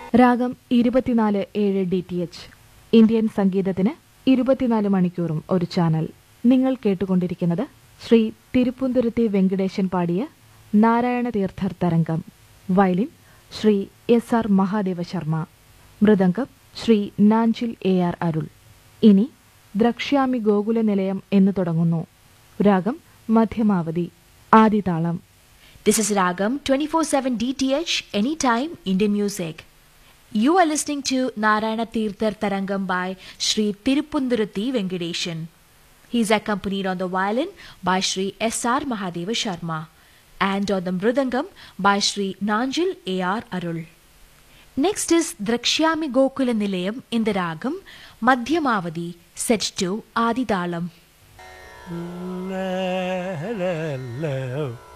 രാഗം ഇരുപത്തിനാല് ഏഴ് ഡി ടി എച്ച് ഇന്ത്യൻ സംഗീതത്തിന് ഇരുപത്തിനാല് മണിക്കൂറും ഒരു ചാനൽ നിങ്ങൾ കേട്ടുകൊണ്ടിരിക്കുന്നത് ശ്രീ തിരുപ്പുന്തുരുത്തി വെങ്കടേശൻ പാടിയ നാരായണ തീർത്ഥർ തരംഗം violin Shri S R Mahadeva Sharma മൃദംഗം ശ്രീ നാഞ്ചിൽ എ ആർ അരുൾ ഇനി ദ്രക്ഷ്യാമി ഗോകുല നിലയം എന്ന് തുടങ്ങുന്നു രാഗം Madhyamavati ആദിതാളം This is Ragam 24/7 DTH anytime Indian music. You are listening to Narayana Tirthar Tarangam by Sri Tirupunduruthi Venkadeshan. He is accompanied on the violin by Sri S.R. Mahadeva Sharma and on the mridangam by Sri Nanjil A.R. Arul. Next is Drakshyami Gokula Nilayam in the Ragam Madhyamavadi set to Adidalam. la la la